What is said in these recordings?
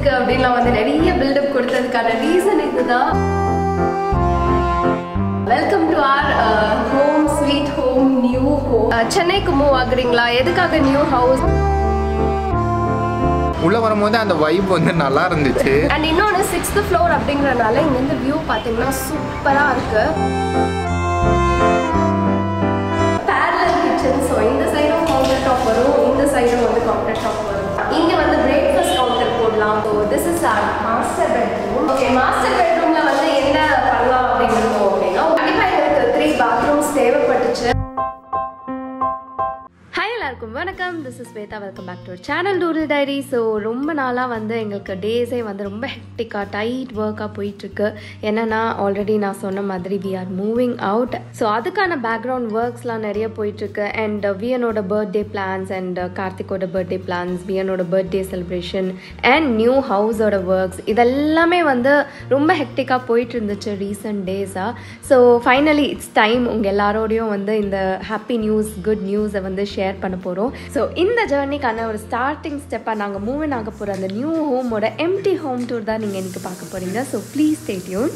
இருக்கு அப்படின்லாம் வந்து நிறைய பில்டப் கொடுத்ததுக்கான ரீசன் இதுதான் welcome to our home sweet home new home சென்னைக்கு மூவ் ஆகுறீங்களா எதுக்காக நியூ ஹவுஸ் உள்ள வரும்போது அந்த வைப் வந்து நல்லா இருந்துச்சு அண்ட் இன்னொன்று சிக்ஸ்த் ஃப்ளோர் அப்படிங்கறனால இங்கேருந்து வியூ பார்த்தீங்கன்னா சூப்பராக இருக்கு பேரலல் கிச்சன் ஸோ இந்த சைடும் கவுண்டர் டாப் வரும் இந்த சைடும் வந்து கவுண்டர் டாப் வரும் இங்கே வந்து பிரேக்ஃபாஸ்ட் கவுண்டர் போடலாம் so this is our master bedroom okay master பெட்ரூமில் வந்து என்ன பண்ணலாம் அப்படிங்கிறோம் அப்படின்னா கண்டிப்பாக எங்களுக்கு த்ரீ பாத்ரூம்ஸ் தேவைப்பட்டுச்சு ஹாய் எல்லாருக்கும் வணக்கம் this is Shweta welcome back to channel டூரில் டைரி ஸோ ரொம்ப நாளாக வந்து எங்களுக்கு டேஸே வந்து ரொம்ப ஹெக்டிக்காக டைட் ஒர்க்காக போயிட்டுருக்கு என்னென்னா ஆல்ரெடி நான் சொன்ன மாதிரி we are moving out so அதுக்கான பேக்ரவுண்ட் ஒர்க்ஸ்லாம் நிறைய போயிட்டுருக்கு அண்ட் வியனோட பர்த்டே பிளான்ஸ் அண்ட் கார்த்திகோட பர்த்டே பிளான்ஸ் வியனோட பர்த்டே செலிப்ரேஷன் அண்ட் நியூ ஹவுஸோட ஒர்க்ஸ் இதெல்லாமே வந்து ரொம்ப ஹெக்டிக்காக போயிட்டு இருந்துச்சு ரீசெண்ட் டேஸாக ஸோ ஃபைனலி இட்ஸ் டைம் உங்கள் எல்லாரோடையும் வந்து இந்த ஹாப்பி நியூஸ் குட் நியூஸை வந்து ஷேர் பண்ண போகிறோம் ஸோ இந்த ஜேர்னிக்கான ஒரு ஸ்டார்டிங் ஸ்டெப்பாக நாங்கள் மூவ் ஆக போகிற அந்த நியூ ஹோமோட எம்டி ஹோம் டூர் தான் நீங்கள் எனக்கு பார்க்க போகிறீங்க so please stay tune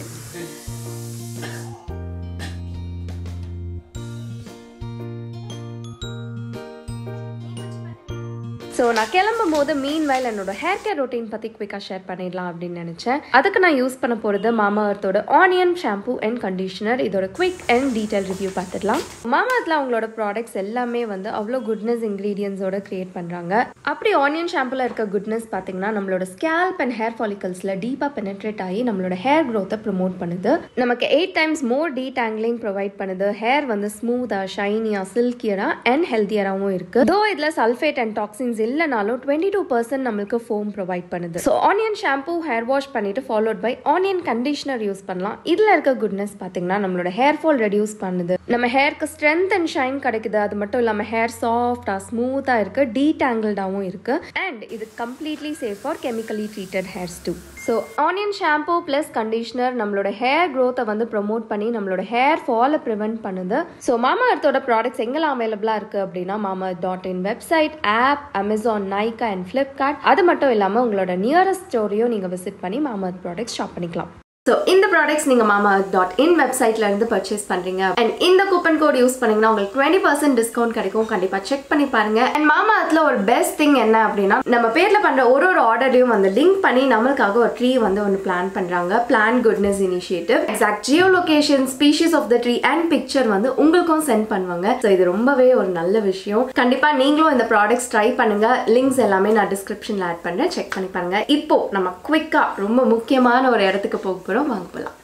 so நான் கிளம்பும் போது மீன் வயல் என்னோட ஹேர் கேர் ரொட்டீன் பற்றி குவிக்காக ஷேர் பண்ணிடலாம் அப்படின்னு நினச்சேன் அதுக்கு நான் யூஸ் பண்ண போகிறது மாமா அர்த்தோட ஆனியன் ஷாம்பூ அண்ட் கண்டிஷனர் இதோட குவிக் அண்ட் டீட்டெயில் ரிவ்யூ பார்த்துடலாம் மாமா அர்த்தில் அவங்களோட ப்ராடக்ட்ஸ் எல்லாமே வந்து அவ்வளோ குட்னஸ் இன்க்ரீடியன்ஸோட கிரியேட் பண்ணுறாங்க அப்படி ஆனியன் ஷாம்பூவில் இருக்க குட்னஸ் பார்த்தீங்கன்னா நம்மளோட ஸ்கேல்ப் அண்ட் ஹேர் ஃபாலிகல்ஸில் டீப்பாக பெனட்ரேட் ஆகி நம்மளோட ஹேர் க்ரோத்தை ப்ரமோட் பண்ணுது நமக்கு eight times more detangling provide பண்ணுது ஹேர் வந்து ஸ்மூத்தாக ஷைனியாக சில்கியராக அண்ட் ஹெல்த்தியராகவும் இருக்குது தோ இதில் சல்ஃபேட் அண்ட் டாக்ஸின்ஸ் இல்லைனாலும் டுவெண்ட்டி டூ பர்சன்ட் நம்மளுக்கு ஃபோம் ப்ரொவைட் பண்ணுது so onion shampoo hair wash பண்ணிட்டு followed by onion conditioner use பண்ணலாம் இதில் இருக்க குட்னஸ் பார்த்தீங்கன்னா நம்மளோட ஹேர் ஃபால் ரெடியூஸ் பண்ணுது நம்ம ஹேருக்கு ஸ்ட்ரென்த் அண்ட் ஷைன் கிடைக்குது அது மட்டும் இல்லாமல் ஹேர் சாஃப்டாக ஸ்மூத்தாக இருக்கு டீடாங்கிள்டாகவும் இருக்கு அண்ட் இது completely safe for chemically treated hairs too so onion shampoo plus conditioner நம்மளோட ஹேர் க்ரோத்தை வந்து ப்ரொமோட் பண்ணி நம்மளோட ஹேர் ஃபாலை ப்ரிவென்ட் பண்ணுது ஸோ மாமா அர்த்தோட ப்ராடக்ட்ஸ் எங்கெல்லாம் அவைலபிளாக இருக்குது அப்படின்னா mama dot in website app Amazon Nykaa and Flipkart அது மட்டும் இல்லாமல் உங்களோட நியரஸ்ட் ஸ்டோரையும் நீங்கள் விசிட் பண்ணி மாமா ப்ராடக்ட்ஸ் ஷாப் பண்ணிக்கலாம் ஸோ இந்த ப்ராடக்ட்ஸ் நீங்கள் மாமா டாட் இன் வெப்சைட்ல இருந்து பர்ச்சேஸ் பண்ணுறீங்க அண்ட் இந்த கூப்பன் கோட் யூஸ் பண்ணீங்கன்னா உங்களுக்கு டுவெண்ட்டி பர்சன்ட் டிஸ்கவுண்ட் கிடைக்கும் கண்டிப்பாக செக் பண்ணி பாருங்க அண்ட் மாமா அதில் ஒரு பெஸ்ட் திங் என்ன அப்படின்னா நம்ம பேரில் பண்ணுற ஒரு ஒரு ஆர்டரையும் வந்து லிங்க் பண்ணி நம்மளுக்காக ஒரு ட்ரீ வந்து ஒன்று பிளான் பண்ணுறாங்க plan goodness initiative exact geo location species of the tree and picture வந்து உங்களுக்கும் சென்ட் பண்ணுவாங்க ஸோ இது ரொம்பவே ஒரு நல்ல விஷயம் கண்டிப்பாக நீங்களும் இந்த ப்ராடக்ட்ஸ் ட்ரை பண்ணுங்க லிங்க்ஸ் எல்லாமே நான் டிஸ்கிரிப்ஷனில் ஆட் பண்ணுறேன் செக் பண்ணி பாருங்க இப்போ நம்ம குவிக்காக ரொம்ப முக்கியமான ஒரு இடத்துக்கு போக போகிறோம் வாங்க போகலாம்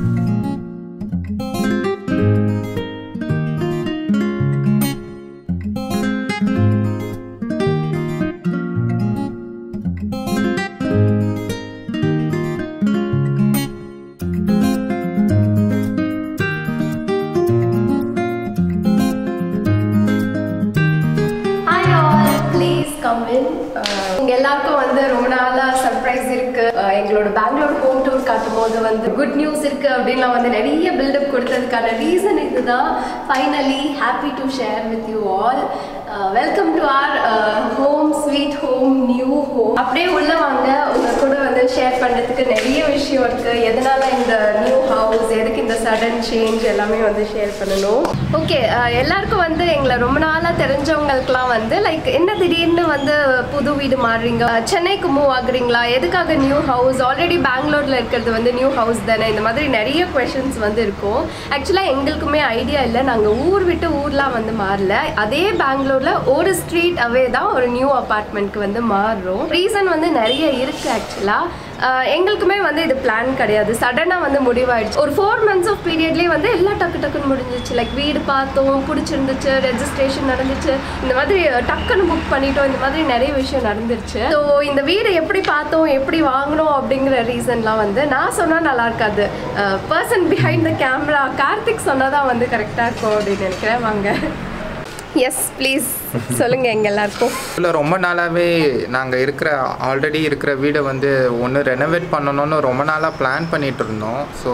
hi all please come in உங்க எல்லாருக்கும் வந்து ரொம்ப நாளா சர்ப்ரைஸ் இருக்கு அஹ் எங்களோட பெங்களூர் ஹோம் டூர் காட்டும் போது வந்து குட் நியூஸ் இருக்கு அப்படின்லாம் வந்து நிறைய பில்டப் கொடுத்ததுக்கான ரீசன் இதுதான் finally happy to share with you all welcome to our home sweet home new home அப்படியே உள்ள வாங்க உங்க கூட வந்து ஷேர் பண்றதுக்கு நிறைய விஷயம் இருக்கு எதனால இந்த நியூ ஹவுஸ் எதுக்கு இந்த சடன் சேஞ்ச் எல்லாமே வந்து ஷேர் பண்ணணும் ஓகே எல்லாருக்கும் வந்து எங்களை ரொம்ப நாளா தெரிஞ்சவங்களுக்குலாம் வந்து லைக் என்ன திடீர்னு வந்து புது வீடு மாறுறீங்க அஹ் சென்னைக்கு மூவ் ஆகுறீங்களா எதுக்காக நியூ ஹவுஸ் ஆல்ரெடி பெங்களூர்ல இருக்கிறது வந்து நியூ ஹவுஸ் தானே இந்த மாதிரி நிறைய கொஷின்ஸ் வந்து இருக்கும் ஆக்சுவலாக எங்களுக்குமே ஐடியா இல்லை நாங்கள் ஊர் விட்டு ஊர்லாம் வந்து மாறல அதே பெங்களூர்ல ஒரு ஸ்ட்ரீட் அவே தான் ஒரு நியூ அபார்ட்மெண்ட்க்கு வந்து மாறுறோம் ரீசன் வந்து நிறைய இருக்கு ஆக்சுவலாக எங்களுக்குமே வந்து இது பிளான் கிடையாது சடனாக வந்து முடிவாயிடுச்சு ஒரு ஃபோர் மந்த்ஸ் ஆஃப் பீரியட்லேயே வந்து எல்லாம் டக்கு டக்குன்னு முடிஞ்சிச்சு லைக் வீடு பார்த்தோம் பிடிச்சிருந்துச்சு ரெஜிஸ்ட்ரேஷன் நடந்துச்சு இந்த மாதிரி டக்குன்னு புக் பண்ணிட்டோம் இந்த மாதிரி நிறைய விஷயம் நடந்துருச்சு ஸோ இந்த வீடு எப்படி பார்த்தோம் எப்படி வாங்கினோம் அப்படிங்கிற ரீசன்லாம் வந்து நான் சொன்னால் நல்லா இருக்காது person behind the camera Karthik சொன்னால் தான் வந்து கரெக்டாக இருக்கும் அப்படின்னு நினைக்கிறேன் வாங்க எஸ் ப்ளீஸ் சொல்லுங்க எங்க எல்லாருக்கும் இல்லை ரொம்ப நாளாகவே நாங்கள் இருக்கிற ஆல்ரெடி இருக்கிற வீடை வந்து ஒன்று ரெனோவேட் பண்ணணும்னு ரொம்ப நாளாக பிளான் பண்ணிட்டு இருந்தோம் ஸோ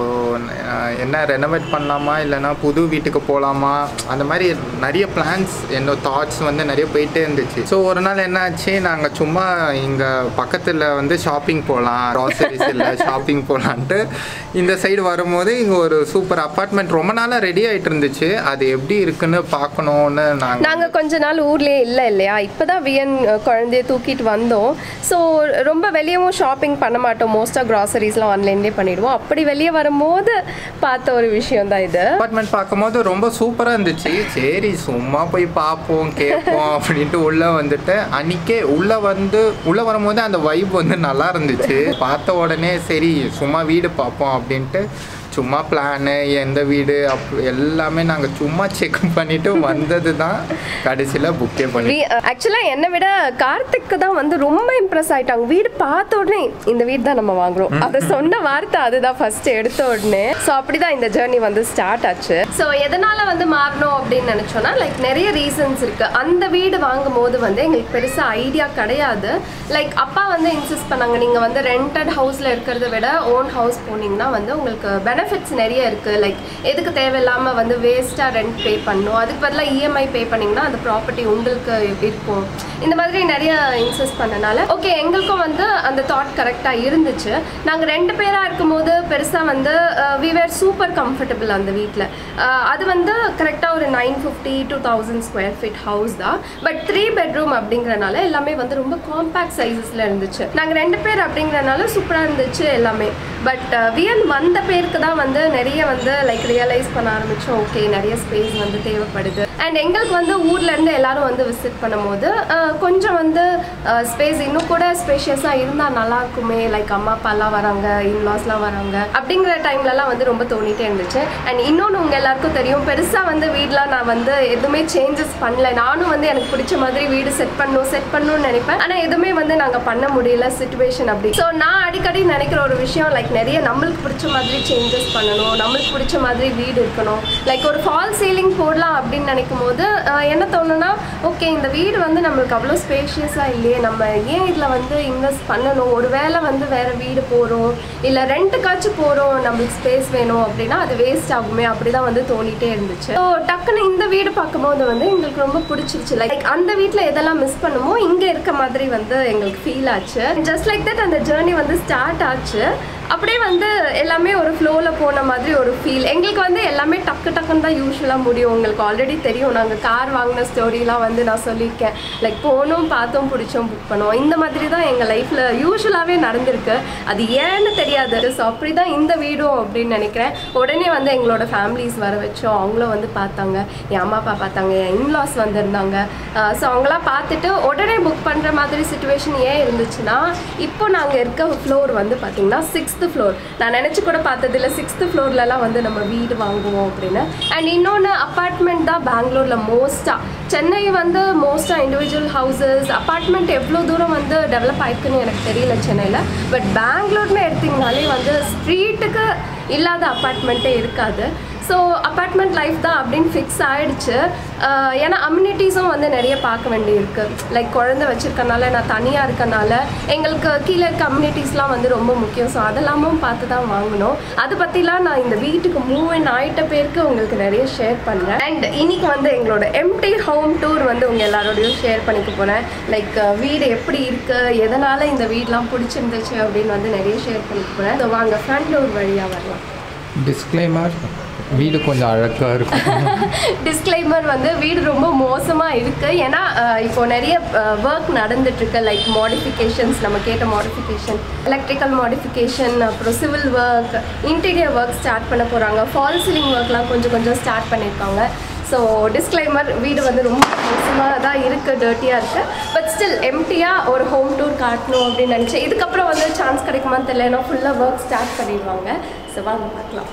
என்ன ரெனோவேட் பண்ணலாமா இல்லைன்னா புது வீட்டுக்கு போகலாமா அந்த மாதிரி நிறைய பிளான்ஸ் என்னோட தாட்ஸ் வந்து நிறைய போயிட்டே இருந்துச்சு ஸோ ஒரு நாள் என்ன ஆச்சு நாங்கள் சும்மா இங்கே பக்கத்தில் வந்து ஷாப்பிங் போகலாம் க்ராசரிஸ் இல்லை ஷாப்பிங் போகலான்ட்டு இந்த சைடு வரும்போது இங்கே ஒரு சூப்பர் அப்பார்ட்மெண்ட் ரொம்ப நாளாக ரெடி ஆகிட்டு இருந்துச்சு அது எப்படி இருக்குன்னு பார்க்கணுன்னு நாங்கள் நாங்க கொஞ்ச நாள் ஊர்லயே இல்லை இல்லையா இப்பதான் வியன் அஹ், குழந்தைய தூக்கிட்டு வந்தோம் ஸோ ரொம்ப வெளியவும் ஷாப்பிங் பண்ண மாட்டோம் மோஸ்டா கிராசரிஸ்லாம் ஆன்லைன்லேயே பண்ணிடுவோம் அப்படி வெளியே வரும்போது பார்த்த ஒரு விஷயம் தான் இது அப்பார்ட்மெண்ட் பார்க்கும்போது ரொம்ப சூப்பராக இருந்துச்சு சரி சும்மா போய் பார்ப்போம் கேட்போம் அப்படின்ட்டு உள்ளே வந்துட்டு அன்னைக்கே உள்ளே வந்து உள்ளே வரும்போது அந்த வைப் வந்து நல்லா இருந்துச்சு பார்த்த உடனே சரி சும்மா வீடு பார்ப்போம் அப்படின்ட்டு சும்மா பிளானு எந்த வீடு அப் எல்லாமே நாங்கள் சும்மா செக் பண்ணிட்டு வந்தது தான் கடைசியில் புக்கே பண்ணி ஆக்சுவலாக என்னை விட கார்த்திக்கு தான் வந்து ரொம்ப இம்ப்ரெஸ் ஆயிட்டாங்க வீடு பார்த்த உடனே இந்த வீடு தான் நம்ம வாங்குறோம் அதை சொன்ன வார்த்தை அதுதான் ஃபர்ஸ்ட் எடுத்த உடனே ஸோ அப்படிதான் இந்த ஜேர்னி வந்து ஸ்டார்ட் ஆச்சு ஸோ எதனால வந்து மாறணும் அப்படின்னு நினைச்சோம்னா லைக் நிறைய ரீசன்ஸ் இருக்கு அந்த வீடு வாங்கும் போது வந்து எங்களுக்கு பெருசா ஐடியா கிடையாது லைக் அப்பா வந்து இன்சிஸ்ட் பண்ணாங்க நீங்க வந்து ரெண்டட் ஹவுஸ்ல இருக்கிறத விட ஓன் ஹவுஸ் போனீங்கன்னா வந்து உங்களுக்கு பெனிஃபிட்ஸ் நிறைய இருக்கு லைக் எதுக்கு தேவையில்லாம வந்து வேஸ்டா ரெண்ட் பே பண்ணணும் அதுக்கு பதிலாக இஎம்ஐ பே பண்ணீங்கன்னா அந்த ப்ராப்பர்ட்டி உங்களுக்கு இருக்கும் இந்த மாதிரி நிறைய இன்சிஸ்ட் பண்ணனால ஓகே எங்களுக்கும் வந்து அந்த தாட் கரெக்டாக இருந்துச்சு நாங்கள் ரெண்டு பேராக இருக்கும்போது பெருசாக வந்து வி வேர் சூப்பர் கம்ஃபர்டபுள் அந்த வீட்டில் அது வந்து கரெக்டாக ஒரு nine fifty two thousand square feet house தான் பட் த்ரீ பெட்ரூம் அப்படிங்கிறனால எல்லாமே வந்து ரொம்ப காம்பேக்ட் சைஸஸில் இருந்துச்சு நாங்கள் ரெண்டு பேர் அப்படிங்கிறனால சூப்பராக இருந்துச்சு எல்லாமே பட் வியன் வந்த பேருக்கு தான் வந்து நிறைய வந்து லைக் ரியலைஸ் பண்ண ஆரம்பித்தோம் ஓகே நிறைய ஸ்பேஸ் வந்து தேவைப்படுது அண்ட் எங்களுக்கு வந்து ஊர்ல இருந்து எல்லாரும் வந்து விசிட் பண்ணும்போது அஹ், கொஞ்சம் வந்து ஸ்பேஸ் இன்னும் கூட ஸ்பேஷியஸாக இருந்தால் நல்லா இருக்குமே லைக் அம்மா அப்பாலாம் வராங்க இன்லாஸ்லாம் வராங்க அப்படிங்கிற டைம்லலாம் வந்து ரொம்ப தோணிட்டே இருந்துச்சு அண்ட் இன்னொன்று உங்கள் எல்லாருக்கும் தெரியும் பெருசாக வந்து வீடெலாம் நான் வந்து எதுவுமே சேஞ்சஸ் பண்ணல நானும் வந்து எனக்கு பிடிச்ச மாதிரி வீடு செட் பண்ணணும் செட் பண்ணணும்னு நினைப்பேன் ஆனால் எதுவுமே வந்து நாங்கள் பண்ண முடியல சுச்சுவேஷன் அப்படி ஸோ நான் அடிக்கடி நினைக்கிற ஒரு விஷயம் லைக் நிறைய நம்மளுக்கு பிடிச்ச மாதிரி சேஞ்சஸ் பண்ணணும் நம்மளுக்கு பிடிச்ச மாதிரி வீடு இருக்கணும் லைக் ஒரு ஃபால் சீலிங் போடலாம் அப்படின்னு நினைக்கும் போது ஆஹ், என்ன தோணுன்னா ஓகே இந்த வீடு வந்து நம்மளுக்கு அவ்வளோ ஸ்பேஷியஸாக இல்லையே நம்ம ஏன் இதில் வந்து இன்வெஸ்ட் பண்ணணும் ஒரு வேளை வந்து வேற வீடு போகிறோம் இல்லை ரெண்ட்டுக்காச்சும் போகிறோம் நம்மளுக்கு ஸ்பேஸ் வேணும் அப்படின்னா அது வேஸ்ட் ஆகுமே அப்படி தான் வந்து தோணிட்டே இருந்துச்சு ஸோ டக்குன்னு இந்த வீடு பார்க்கும்போது வந்து எங்களுக்கு ரொம்ப பிடிச்சிருச்சு லைக் அந்த வீட்டில் எதெல்லாம் மிஸ் பண்ணுமோ இங்கே இருக்க மாதிரி வந்து எங்களுக்கு ஃபீல் ஆச்சு ஜஸ்ட் லைக் தட் அந்த ஜேர்னி வந்து ஸ்டார்ட் ஆச்சு அப்படியே வந்து எல்லாமே ஒரு ஃப்ளோவில் போன மாதிரி ஒரு ஃபீல் எங்களுக்கு வந்து எல்லாமே டக்கு டக்குன்னு தான் யூஸ்வலாக முடியும் உங்களுக்கு ஆல்ரெடி தெரியும் நாங்கள் கார் வாங்கின ஸ்டோரிலாம் வந்து நான் சொல்லியிருக்கேன் லைக் போனோம் பார்த்தோம் பிடிச்சோம் புக் பண்ணோம் இந்த மாதிரி தான் எங்கள் லைஃப்பில் யூஸ்வலாகவே நடந்திருக்கு அது ஏன்னு தெரியாது ஸோ அப்படி தான் இந்த வீடும் அப்படின்னு நினைக்கிறேன் உடனே வந்து எங்களோட ஃபேமிலிஸ் வர வச்சோம் அவங்களும் வந்து பார்த்தாங்க என் அம்மா அப்பா பார்த்தாங்க என் இன்லாஸ் வந்திருந்தாங்க ஸோ அவங்களாம் பார்த்துட்டு உடனே புக் பண்ணுற மாதிரி சுச்சுவேஷன் ஏன் இருந்துச்சுன்னா இப்போ நாங்கள் இருக்க ஃப்ளோர் வந்து பார்த்தீங்கன்னா சிக்ஸ்த்து ஃப்ளோர் நான் நினச்சி கூட பார்த்ததில்ல சிக்ஸ்த்து ஃப்ளோர்லலாம் வந்து நம்ம வீடு வாங்குவோம் அப்படின்னு அண்ட் இன்னொன்று அப்பார்ட்மெண்ட் தான் பெங்களூரில் மோஸ்ட்டாக சென்னை வந்து மோஸ்ட்டாக இண்டிவிஜுவல் ஹவுசஸ் அப்பார்ட்மெண்ட் எவ்வளோ தூரம் வந்து டெவலப் ஆயிருக்குன்னு எனக்கு தெரியல சென்னையில் பட் பெங்களூர்னு எடுத்திங்கனாலே வந்து ஸ்ட்ரீட்டுக்கு இல்லாத அப்பார்ட்மெண்ட்டே இருக்காது ஸோ அப்பார்ட்மெண்ட் லைஃப் தான் அப்படின்னு ஃபிக்ஸ் ஆயிடுச்சு ஆஹ் ஏன்னா அம்யூனிட்டிஸும் வந்து நிறைய பார்க்க வேண்டியிருக்கு லைக் குழந்தை வச்சிருக்கனால நான் தனியாக இருக்கனால எங்களுக்கு கீழே இருக்க அம்யூனிட்டிஸ்லாம் வந்து ரொம்ப முக்கியம் ஸோ அதெல்லாமும் பார்த்து தான் வாங்கணும் அதை பற்றிலாம் நான் இந்த வீட்டுக்கு மூவ் இன் ஆயிட்ட பேருக்கு உங்களுக்கு நிறைய ஷேர் பண்ணுறேன் அண்ட் இன்னைக்கு வந்து எங்களோட எம்டி ஹோம் டூர் வந்து உங்கள் எல்லாரோடையும் ஷேர் பண்ணிக்க போகிறேன் லைக் வீடு எப்படி இருக்குது எதனால் இந்த வீடெலாம் பிடிச்சிருந்துச்சு அப்படின்னு வந்து நிறைய ஷேர் பண்ணிக்க போகிறேன் ஸோ வாங்க ஃப்ரண்ட் டோர் வழியாக வரலாம் டிஸ்க்ளைமர் வீடு கொஞ்சம் அழகாக இருக்கும் டிஸ்க்ளைமர் வந்து வீடு ரொம்ப மோசமாக இருக்குது ஏன்னா அஹ், இப்போ நிறைய ஒர்க் நடந்துட்டுருக்கு லைக் மாடிஃபிகேஷன்ஸ் நம்ம கேட்ட மாடிஃபிகேஷன் எலக்ட்ரிக்கல் மாடிஃபிகேஷன் அப்புறம் civil work interior work start பண்ண போகிறாங்க ஃபால் சீலிங் ஒர்க்லாம் கொஞ்சம் கொஞ்சம் ஸ்டார்ட் பண்ணியிருக்காங்க ஸோ டிஸ்க்ளைமர் வீடு வந்து ரொம்ப மோசமாக தான் இருக்குது டர்ட்டியாக இருக்குது பட் ஸ்டில் எம்டியாக ஒரு ஹோம் டூர் காட்டணும் அப்படின்னு நினச்சேன் இதுக்கப்புறம் வந்து சான்ஸ் கிடைக்குமான்னு தெரியல ஏன்னா ஃபுல்லாக ஒர்க் ஸ்டார்ட் பண்ணிடுவாங்க ஸோ வாங்க பார்க்கலாம்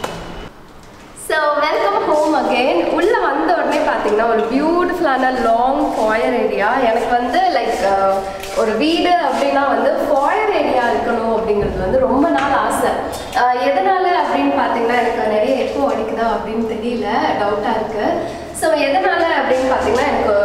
ஸோ வெல்கம் ஹோம் அகெயின் உள்ளே வந்த உடனே பார்த்தீங்கன்னா ஒரு பியூட்டிஃபுல்லான லாங் ஃபாயர் ஏரியா எனக்கு வந்து லைக் ஒரு வீடு அப்படின்னா வந்து ஃபாயர் ஏரியா இருக்கணும் அப்படிங்கிறது வந்து ரொம்ப நாள் ஆசை அஹ், எதனால அப்படின்னு பார்த்தீங்கன்னா எனக்கு நிறைய எப்போ அடிக்குதா அப்படின்னு தெரியல டவுட்டாக இருக்குது ஸோ எதனால அப்படின்னு பார்த்தீங்கன்னா எனக்கு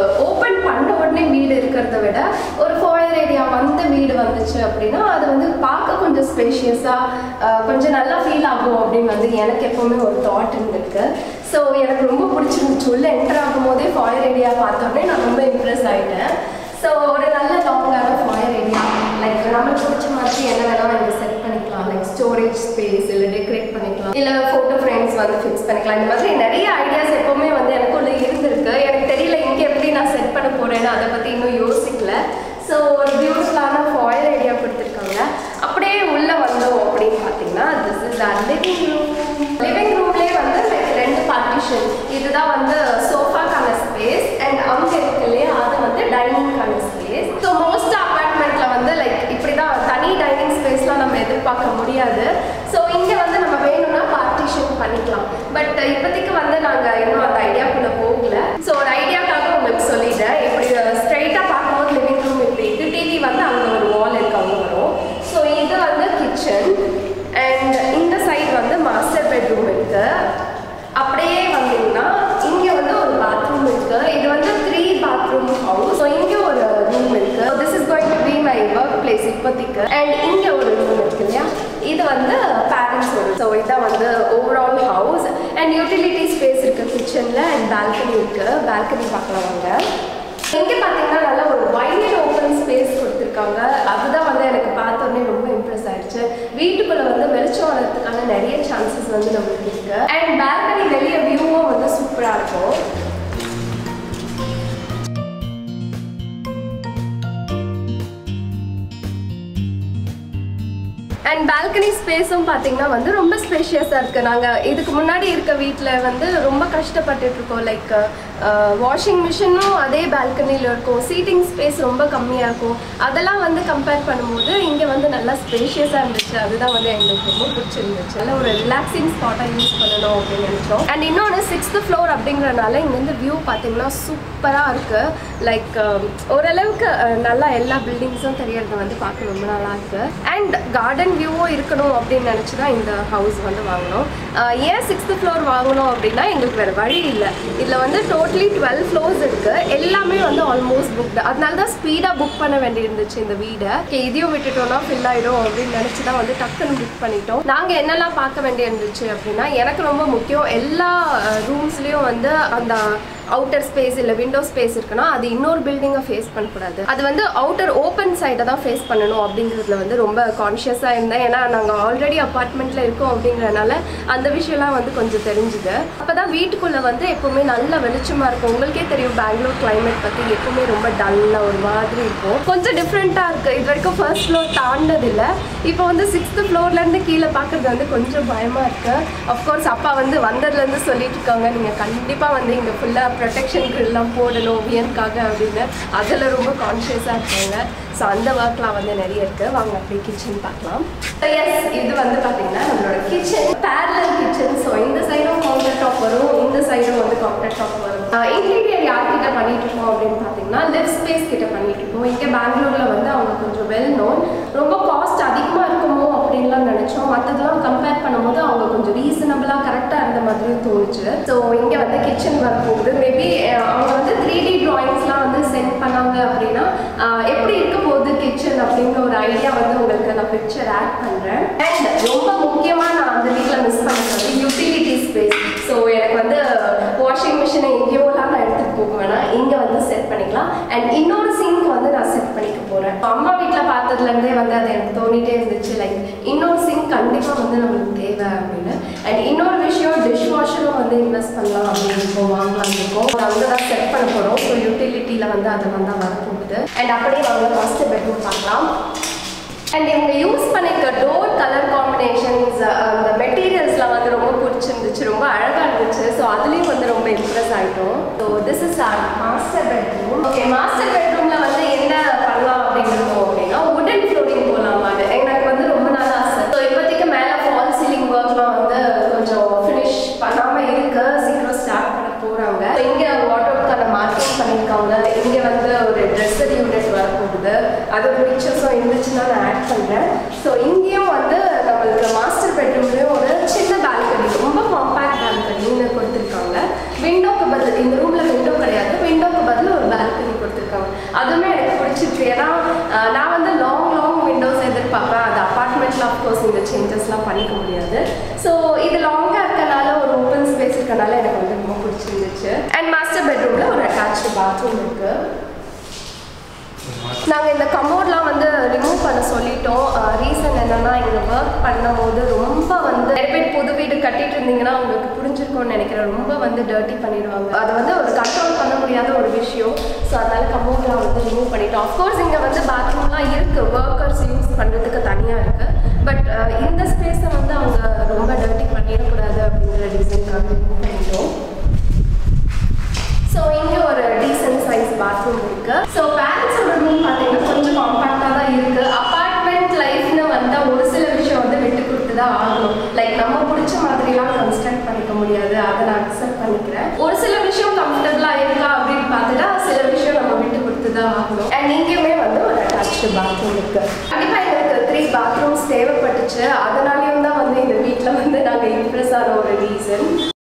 விட ஒரு ஃபாயர் ஏரியா வந்து வீடு வந்துச்சு அப்படின்னா அது வந்து பார்க்க கொஞ்சம் ஸ்பேஷியஸாக கொஞ்சம் நல்லா ஃபீல் ஆகும் அப்படின்னு வந்து எனக்கு எப்போவுமே ஒரு தாட் இருந்திருக்கு ஸோ எனக்கு ரொம்ப பிடிச்சிருந்துச்சு உள்ள என்டர் ஆகும் போதே ஃபாயர் ஏரியா பார்த்தோன்னே நான் ரொம்ப இம்ப்ரெஸ் ஆகிட்டேன் ஸோ ஒரு நல்ல லாங்கான ஃபாயர் ஏரியா லைக் நம்மளுக்கு பிடிச்ச மாதிரி என்ன வேணாலும் இங்கே செட் பண்ணிக்கலாம் லைக் ஸ்டோரேஜ் ஸ்பேஸ் இல்லை டெக்கரேட் பண்ணிக்கலாம் இல்லை ஃபோட்டோ ஃப்ரேம்ஸ் வந்து ஃபிக்ஸ் பண்ணிக்கலாம் இந்த மாதிரி நிறைய ஐடியாஸ் எப்போவுமே வந்து எனக்குள்ள இருந்திருக்கு எனக்கு தெரியல இங்கே எப்படி நான் செட் பண்ண போகிறேன்னு அதை பற்றி இன்னும் யோசிக்கல ஸோ ஒரு பியூட்டிஃபுல்லான ஃபாயர் ஏரியா கொடுத்துருக்காங்க அப்படியே உள்ளே வந்தோம் அப்படின்னு பார்த்தீங்கன்னா this is a living room living ரூம்லேயே வந்து like ரெண்டு பார்ட்டிஷன் இதுதான் வந்து சோஃபாக்கான ஸ்பேஸ் அண்ட் அங்கே இருக்கு இல்லையா அது வந்து டைனிங்கான ஸ்பேஸ் ஸோ மோஸ்ட் அப்பார்ட்மெண்ட்ல வந்து லைக் இப்படி தான் தனி டைனிங் ஸ்பேஸ்லாம் நம்ம எதிர்பார்க்க முடியாது ஸோ இங்கே வந்து நம்ம வேணும்னா பார்ட்டிஷன் பண்ணிக்கலாம் பட் இப்போதைக்கு வந்து நாங்கள் இன்னும் அந்த ஐடியாக்குள்ளே போகல ஸோ ஒரு ஐடியாக்காக உங்களுக்கு சொல்லிட்டேன் இப்படி ஸ்ட்ரைட்டாக பார்க்கும்போது லிவிங் ரூம் இப்படி இருக்கு டிவி வந்து அங்கே ஒரு வால் இருக்கு அங்கே வரும் ஸோ இது வந்து கிச்சன் அண்ட் இந்த சைடு வந்து மாஸ்டர் பெட்ரூம் இருக்கு அப்படியே வந்தீங்கன்னா இங்க வந்து ஒரு பாத்ரூம் இருக்கு இது வந்து த்ரீ பாத்ரூம் ஹவுஸ் ஸோ இங்க ஒரு ரூம் இருக்கு this is going to be my work place இப்போதைக்கு அண்ட் இங்க ஒரு ரூம் இருக்கு இல்லையா இது வந்து பேரண்ட்ஸ் ஒரு ஸோ இதான் வந்து overall house and utility space இருக்கு கிச்சன்ல அண்ட் பால்கனி இருக்கு பால்கனி பார்க்கலாம் வாங்க இங்க பாத்தீங்கன்னா நல்ல ஒரு வைட் ஓப்பன் ஸ்பேஸ் கொடுத்துருக்காங்க அதுதான் வந்து எனக்கு பார்த்தோன்னே ரொம்ப இம்ப்ரெஸ் ஆயிடுச்சு வீட்டுக்குள்ள வந்து வெளிச்சம் வரதுக்கான நிறைய சான்சஸ் வந்து நம்மளுக்கு இருக்கு அண்ட் பால்கனி வெளிய வியூவும் வந்து சூப்பரா இருக்கும் அண்ட் பால்கனி ஸ்பேஸும் பார்த்தீங்கன்னா வந்து ரொம்ப ஸ்பேஷியஸாக இருக்குது நாங்கள் இதுக்கு முன்னாடி இருக்க வீட்டில் வந்து ரொம்ப கஷ்டப்பட்டுட்டு இருக்கோம் லைக் வாஷிங் மிஷினும் அதே பால்கனியில் இருக்கும் சீட்டிங் ஸ்பேஸ் ரொம்ப கம்மியாக இருக்கும் அதெல்லாம் வந்து கம்பேர் பண்ணும்போது இங்கே வந்து நல்லா ஸ்பேஷியஸாக இருந்துச்சு அதுதான் வந்து எங்களுக்கு ரொம்ப பிடிச்சிருந்துச்சு நல்ல ஒரு ரிலாக்ஸிங் ஸ்பாட்டாக யூஸ் பண்ணணும் அப்படின்னு நினச்சோம் அண்ட் இன்னொன்று சிக்ஸ்த் ஃப்ளோர் அப்படிங்கிறனால இங்கேருந்து வியூ பார்த்தீங்கன்னா சூப்பராக இருக்குது லைக் ஓரளவுக்கு அஹ், நல்லா எல்லா பில்டிங்ஸும் தெரியறது வந்து பார்க்க ரொம்ப நல்லா இருக்கு அண்ட் கார்டன் வியூவும் இருக்கணும் அப்படின்னு நினச்சி தான் இந்த ஹவுஸ் வந்து வாங்கினோம் அஹ், ஏன் சிக்ஸ்த் ஃப்ளோர் வாங்கணும் அப்படின்னா எங்களுக்கு வேறு வழி இல்லை இதில் வந்து டோட்டலி டுவெல் ஃப்ளோர்ஸ் இருக்கு எல்லாமே வந்து ஆல்மோஸ்ட் புக்டு அதனால தான் ஸ்பீடாக புக் பண்ண வேண்டியிருந்துச்சு இந்த வீடை Okay, இதையும் விட்டுட்டோம்னா ஃபில் ஆயிடும் அப்படின்னு நினச்சி தான் வந்து டக்குன்னு புக் பண்ணிட்டோம் நாங்கள் என்னெல்லாம் பார்க்க வேண்டியிருந்துச்சு அப்படின்னா எனக்கு ரொம்ப முக்கியம் எல்லா ரூம்ஸ்லேயும் வந்து அந்த அவுட்டர் ஸ்பேஸ் இல்லை விண்டோ ஸ்பேஸ் இருக்குன்னா அது இன்னொரு பில்டிங்கை ஃபேஸ் பண்ணக்கூடாது அது வந்து அவுட்டர் ஓப்பன் சைடை தான் ஃபேஸ் பண்ணணும் அப்படிங்கிறதுல வந்து ரொம்ப கான்ஷியஸாக இருந்தேன் ஏன்னா நாங்கள் ஆல்ரெடி அப்பார்ட்மெண்ட்டில் இருக்கோம் அப்படிங்கிறனால அந்த விஷயம்லாம் வந்து கொஞ்சம் தெரிஞ்சுது அப்போ தான் வீட்டுக்குள்ளே வந்து எப்போவுமே நல்ல வெளிச்சமாக இருக்கும் உங்களுக்கே தெரியும் பெங்களூர் climate பற்றி எப்பவுமே ரொம்ப டல்லாக ஒரு மாதிரி இருக்கும் கொஞ்சம் டிஃப்ரெண்ட்டாக இருக்குது இது வரைக்கும் ஃபர்ஸ்ட் ஃப்ளோர் தாண்டதில்லை இப்போ வந்து சிக்ஸ்த் ஃப்ளோர்லேருந்து கீழே பார்க்குறது வந்து கொஞ்சம் பயமாக இருக்குது அஃப்கோர்ஸ் அப்பா வந்து வந்ததுலேருந்து சொல்லிட்டு இருக்காங்க நீங்கள் கண்டிப்பாக வந்து இங்கே ஃபுல்லாக ப்ரொடெக்ஷன் எல்லாம் போடணும் வியனுக்காக அப்படின்னு அதில் ரொம்ப கான்ஷியஸாக இருக்காங்க ஸோ அந்த ஒர்க்லாம் வந்து நிறைய இருக்குது வாங்க அப்படியே கிச்சன் பார்க்கலாம் எஸ் இது வந்து பார்த்தீங்கன்னா நம்மளோட கிச்சன் பேரலல் கிச்சன் ஸோ இந்த சைடும் கவுண்டர் டாப் வரும் இந்த சைடும் வந்து கவுண்டர் டாப் வரும் இன்டீரியர் யார்கிட்ட பண்ணிட்டு இருக்கோம் அப்படின்னு பார்த்தீங்கன்னா லிவ் ஸ்பேஸ் கிட்ட பண்ணிட்டு இருக்கோம் இங்கே பெங்களூரில் வந்து அவங்க கொஞ்சம் வெல் நோன் ரொம்ப காஸ்ட் அதிகமாக இருக்குமோ அப்படின்லாம் நினச்சோம் மற்றதெல்லாம் கம்பேர் பண்ணும்போது அவங்க கொஞ்சம் ரீசனபிளாக கரெக்டாக இருந்த மாதிரியும் தோணுச்சு ஸோ இங்கே வந்து கிச்சன் ஒர்க் போகுது மேபி அவங்க வந்து த்ரீ டி ட்ராயிங்ஸ்லாம் வந்து சென்ட் பண்ணாங்க அப்படின்னா ஆஹ் எப்படி இருக்க போகுது கிச்சன் அப்படிங்கிற ஒரு ஐடியா வந்து உங்களுக்கு நான் பிக்சர் ஆட் பண்ணுறேன் அண்ட் ரொம்ப முக்கியமாக நான் அந்த வீட்டில் மிஸ் பண்ணுறது யூட்டிலிட்டி ஸ்பேஸ் ஸோ எனக்கு வந்து வாஷிங் மிஷினை எங்கேயோலாம் நான் எடுத்துகிட்டு போக வேணாம் இங்கே வந்து செட் பண்ணிக்கலாம் அண்ட் இன்னொரு சிங்க் வந்து நான் செட் பண்ணிக்க போகிறேன் அம்மா வீட்டில் பார்த்ததுலேருந்தே வந்து அது எனக்கு தோணிட்டே இருந்துச்சு லைக் இன்னொரு சிங்க் கண்டிப்பாக வந்து நம்மளுக்கு தேவை அப்படின்னு அண்ட் இன்னொரு விஷயம் டிஷ் வாஷரும் வந்து இன்வெஸ்ட் பண்ணலாம் அப்படின்னு இருக்கோம் வாங்கலாம் இருக்கோம் அங்கே தான் செட் பண்ண போகிறோம் ஸோ யூட்டிலிட்டியில் வந்து அது வந்து வரப்போகுது அண்ட் அப்படியே வாங்க மாஸ்டர் பெட்ரூம் பார்க்கலாம் அண்ட் இவங்க யூஸ் பண்ணிருக்க டோர் கலர் காம்பினேஷன்ஸ் அந்த மெட்டீரியல்ஸ்லாம் வந்து ரொம்ப பிடிச்சிருந்துச்சு ரொம்ப அழகாக இருந்துச்சு ஸோ அதுலேயும் வந்து ரொம்ப இம்ப்ரெஸ் ஆகிட்டோம் so this is our master bedroom okay master பெட்ரூமில் வந்து என்ன பண்ணலாம் அப்படிங்கிறோம் அப்படின்னா உடன் ஃப்ளோரிங் போகலாமான்னு எனக்கு வந்து ரொம்ப நாள் ஆசை ஸோ இப்போதைக்கு மேலே ஃபால் சீலிங் ஒர்க்லாம் வந்து கொஞ்சம் ஃபினிஷ் பண்ணாமல் இருக்கு சீக்கிரம் ஸ்டார்ட் பண்ண போகிறாங்க இங்கே வாட்டருக்கான மார்க்கிங் பண்ணியிருக்காங்க இங்கே வந்து ஒரு ட்ரெஸ்ஸர் யூனிட் வரப்போகுது அது பிக்சர்ஸும் இருந்துச்சுன்னா நான் ஆட் பண்ணுறேன் ஸோ இங்கேயும் வந்து நம்மளுக்கு மாஸ்டர் பெட்ரூம்லேயும் ஒரு சின்ன பால்கனி ரொம்ப காம்பேக்ட் பால்கனின்னு கொடுத்துருக்காங்க விண்டோக்கு பதில் இந்த ரூமில் விண்டோ கிடையாது விண்டோக்கு பதில் ஒரு பால்கனி கொடுத்துருக்காங்க பண்ணியிருக்காங்க அதுவுமே எனக்கு பிடிச்சிருக்கு ஏன்னா அஹ், நான் வந்து லாங் லாங் விண்டோஸ் எதிர்பார்ப்பேன் அது அப்பார்ட்மெண்ட்டில் அஃப்கோர்ஸ் இந்த சேஞ்சஸ்லாம் பண்ணிக்க முடியாது ஸோ இது லாங்காக இருக்கனால ஒரு ஓப்பன் ஸ்பேஸ் இருக்கனால எனக்கு வந்து ரொம்ப பிடிச்சிருந்துச்சு அண்ட் மாஸ்டர் பெட்ரூமில் ஒரு அட்டாச்சு பாத்ரூம் இருக்குது நாங்கள் இந்த கமோட்லாம் வந்து ரிமூவ் பண்ண சொல்லிட்டோம் ரீசன் என்னன்னா இங்கே ஒர்க் பண்ணும்போது ரொம்ப வந்து நிறைய பேர் புது வீடு கட்டிட்டு இருந்தீங்கன்னா உங்களுக்கு புரிஞ்சிருக்கும்னு நினைக்கிறேன் ரொம்ப வந்து டர்ட்டி பண்ணிடுவாங்க அது வந்து ஒரு கண்ட்ரோல் பண்ண முடியாத ஒரு விஷயம் ஸோ அதனால கமோட்லாம் வந்து ரிமூவ் பண்ணிட்டோம் அஃப்கோர்ஸ் இங்கே வந்து பாத்ரூம்லாம் இருக்குது ஒர்க்கர்ஸ் யூஸ் பண்ணுறதுக்கு தனியாக இருக்குது பட் இந்த ஸ்பேஸை வந்து அவங்க ரொம்ப டர்ட்டி பண்ணிடக்கூடாது அப்படிங்கிற ரீசனுக்காக ரிமூவ் பண்ணிட்டோம் ஸோ இங்கே ஒரு டீசென்ட் சைஸ் பாத்ரூம் இருக்கு ஸோ பேரண்ட்ஸோட ரூம் பார்த்தீங்கன்னா கொஞ்சம் காம்பாக்டாக தான் இருக்கு அப்பார்ட்மெண்ட் லைஃப்னு வந்தால் ஒரு சில விஷயம் வந்து விட்டு கொடுத்து தான் ஆகணும் லைக் நம்ம பிடிச்ச மாதிரிலாம் கன்ஸ்ட்ரக்ட் பண்ணிக்க முடியாது அதை நான் அக்செப்ட் பண்ணிக்கிறேன் ஒரு சில விஷயம் கம்ஃபர்டபுளாக இருக்கா அப்படின்னு பார்த்துட்டா சில விஷயம் நம்ம விட்டு கொடுத்து தான் ஆகணும் அண்ட் இங்கேயுமே வந்து ஒரு அட்டாச்சு பாத்ரூம் இருக்கு கண்டிப்பாக எங்களுக்கு த்ரீ பாத்ரூம்ஸ் தேவைப்பட்டுச்சு அதனாலேயும் தான் வந்து இந்த வீட்டில் வந்து நாங்கள் இம்ப்ரெஸ் ஆன ஒரு reason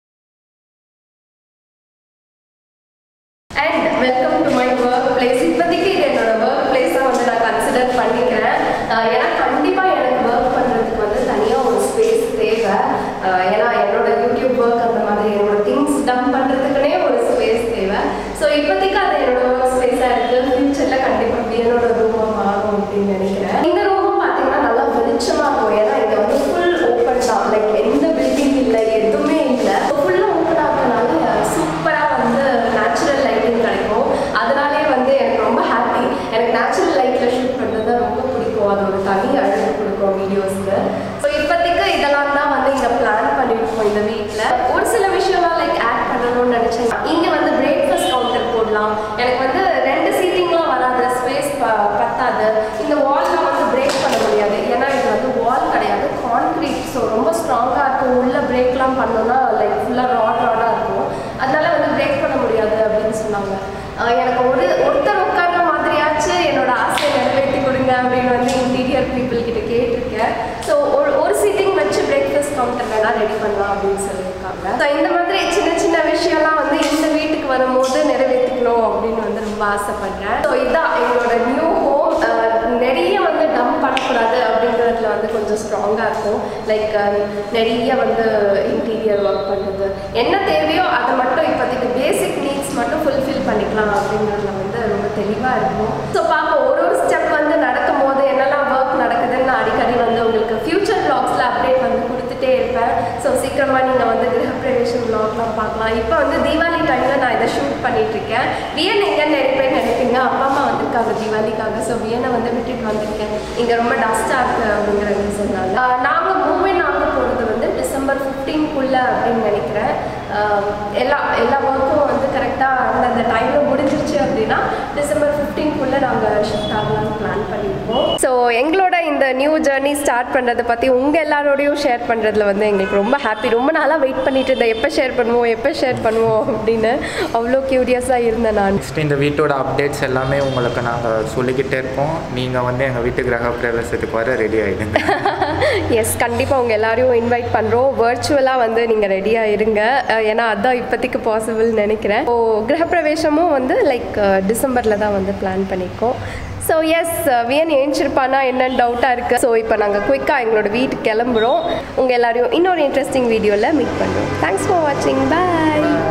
and welcome to my work place இப்போதைக்கு இது என்னோட ஒர்க் பிளேஸாக வந்து நான் கன்சிடர் பண்ணிக்கிறேன் அஹ் ஏன்னா கண்டிப்பாக எனக்கு ஒர்க் பண்ணுறதுக்கு வந்து தனியாக ஒரு ஸ்பேஸ் தேவை அஹ் ஏன்னா என்னோட யூடியூப் ஒர்க் அந்த மாதிரி என்னோட திங்ஸ் டம்ப் பண்ணுறதுக்குனே ஒரு ஸ்பேஸ் தேவை ஸோ இப்போதைக்கு அது என்னோட ஒர்க் ஸ்பேஸாக இருக்குது ஃபியூச்சரில் கண்டிப்பாக என்னோட ரூமாக மாறும் அப்படின்னு நினைக்கிறேன் இந்த ரூமும் பார்த்தீங்கன்னா நல்லா வெளிச்சமாக இருக்கும் ஏன்னா இங்கே வந்து ஃபுல் ஓப்பன் தான் லைக் எந்த பில்டிங் இல்லை எதுவுமே இல்லை ஃபுல்லாக ஓப்பன் ஆகிறதுனால சூப்பராக வந்து நேச்சுரல் லைட்டிங் கிடைக்கும் அதனாலே வந்து எனக்கு ரொம்ப ஹாப்பி எனக்கு நேச்சுரல் லைட்டில் ஷூட் பண்ணுறது தான் ரொம்ப பிடிக்கும் அது ஒரு தனி அழகு கொடுக்கும் வீடியோஸ்க்கு ஸோ இப்போதைக்கு இதெல்லாம் தான் வந்து இங்கே பிளான் பண்ணியிருக்கோம் இந்த வீட்டில் ஒரு சில விஷயம்லாம் லைக் ஆட் பண்ணணும்னு நினச்சேன் இங்கே வந்து பிரேக்ஃபாஸ்ட் கவுண்டர் போடலாம் எனக்கு வந்து ரெண்டு சீட்டிங்லாம் வராது ஸ்பேஸ் பத்தாது இந்த வால்லாம் வந்து பிரேக் பண்ண முடியாது ஏன்னா இது வந்து வால் கிடையாது கான்க்ரீட் ஸோ ரொம்ப ஸ்ட்ராங்காக இருக்கும் உள்ள பிரேக்லாம் பண்ணோம்னா லைக் ஃபுல்லாக ராட் ராடாக இருக்கும் அதனால வந்து பிரேக் பண்ண முடியாது அப்படின்னு சொன்னாங்க ஆஹ் எனக்கு ஒரு ஒருத்தர் உட்கார்ற மாதிரியாச்சு என்னோட ஆசையை நிறைவேற்றி கொடுங்க அப்படின்னு வந்து இன்டீரியர் பீப்புள் கிட்ட கேட்டிருக்கேன் ஸோ ஒரு ஒரு சீட்டிங் வச்சு பிரேக்ஃபாஸ்ட் கவுண்டர் வேணா ரெடி பண்ணலாம் அப்படின்னு சொல்லியிருக்காங்க ஸோ இந்த மாதிரி சின்ன சின்ன விஷயம்லாம் வந்து இந்த வீட்டுக்கு வரும்போது நிறைவேற்றிக்கணும் அப்படின்னு வந்து ரொம்ப ஆசைப்படுறேன் ஸோ இதான் எங்களோட நியூ ஹோம் நிறைய வந்து டம்ப் பண்ணக்கூடாது அப்படிங்கிறதுல வந்து கொஞ்சம் ஸ்ட்ராங்காக இருக்கும் லைக் நிறைய வந்து இன்டீரியர் ஒர்க் பண்ணுறது என்ன தேவையோ அதை மட்டும் இப்போதைக்கு பேசிக் நீட்ஸ் மட்டும் ஃபுல்ஃபில் பண்ணிக்கலாம் அப்படிங்கிறதுல வந்து ரொம்ப தெளிவாக இருக்கும் ஸோ பார்ப்போம் ஒரு ஒரு ஸ்டெப் வந்து நடக்கும் போது என்னெல்லாம் ஒர்க் நடக்குதுன்னு நான் அடிக்கடி வந்து உங்களுக்கு ஃபியூச்சர் பிளாக்ஸில் அப்டேட் வந்து கொடுத்துட்டே இருப்பேன் ஸோ சீக்கிரமாக நீங்கள் வந்து கிரகப்பிரவேசம் பிளாக்லாம் பார்க்கலாம் இப்போ வந்து தீபாவளி டைமில் நான் இதை ஷூட் பண்ணிட்டு இருக்கேன் வியன் எங்கன்னு நிறைய பேர் நினைப்பீங்க அப்பா அம்மா வந்திருக்காங்க தீபாவளிக்காக ஸோ வியனை வந்து விட்டுட்டு வந்திருக்கேன் இங்கே ரொம்ப டஸ்டாக இருக்குது அப்படிங்கிற ரீசன்னால நாங்கள் மூவ்மெண்ட் ஆக போகிறது வந்து டிசம்பர் ஃபிஃப்டீன்குள்ளே அப்படின்னு நினைக்கிறேன் ஆஹ் எல்லா எல்லா ஒர்க்கும் வந்து கரெக்டாக அந்தந்த டைமில் முடிஞ்சிருச்சு அப்படின்னா டிசம்பர் ஃபிஃப்டீன்குள்ளே நாங்கள் ஷிஃப்ட் ஆகலாம்னு பிளான் பண்ணியிருக்கோம் ஸோ எங்களோட இந்த நியூ ஜேர்னி ஸ்டார்ட் பண்ணுறதை பற்றி உங்கள் எல்லாரோடையும் ஷேர் பண்ணுறதுல வந்து எங்களுக்கு ரொம்ப ஹாப்பி ரொம்ப நாளாக வெயிட் பண்ணிட்டு இருந்தேன் எப்போ ஷேர் பண்ணுவோம் எப்போ ஷேர் பண்ணுவோம் அப்படின்னு அவ்வளோ க்யூரியஸாக இருந்தேன் நான் நெக்ஸ்ட் இந்த வீட்டோட அப்டேட்ஸ் எல்லாமே உங்களுக்கு நாங்கள் சொல்லிக்கிட்டே இருப்போம் நீங்கள் வந்து எங்கள் வீட்டு கிரக பிரவேசத்துக்கு வர ரெடி ஆகிடுங்க எஸ் கண்டிப்பாக உங்கள் எல்லாரையும் இன்வைட் பண்ணுறோம் வர்ச்சுவலாக வந்து நீங்கள் ரெடியாக இருங்க அஹ் ஏன்னா அதான் இப்போதைக்கு பாசிபிள் நினைக்கிறேன் ஸோ கிரகப்பிரவேசமும் வந்து லைக் டிசம்பரில் தான் வந்து பிளான் பண்ணியிருக்கோம் ஸோ எஸ் வியன் ஏஞ்சிருப்பானா என்னன்னு டவுட்டாக இருக்குது ஸோ இப்போ நாங்கள் குயிக்காக எங்களோட வீட்டுக்கு கிளம்புறோம் உங்கள் எல்லாரையும் இன்னொரு இன்ட்ரெஸ்டிங் வீடியோவில் மீட் பண்ணுறோம் தேங்க்ஸ் ஃபார் வாட்சிங் பாய்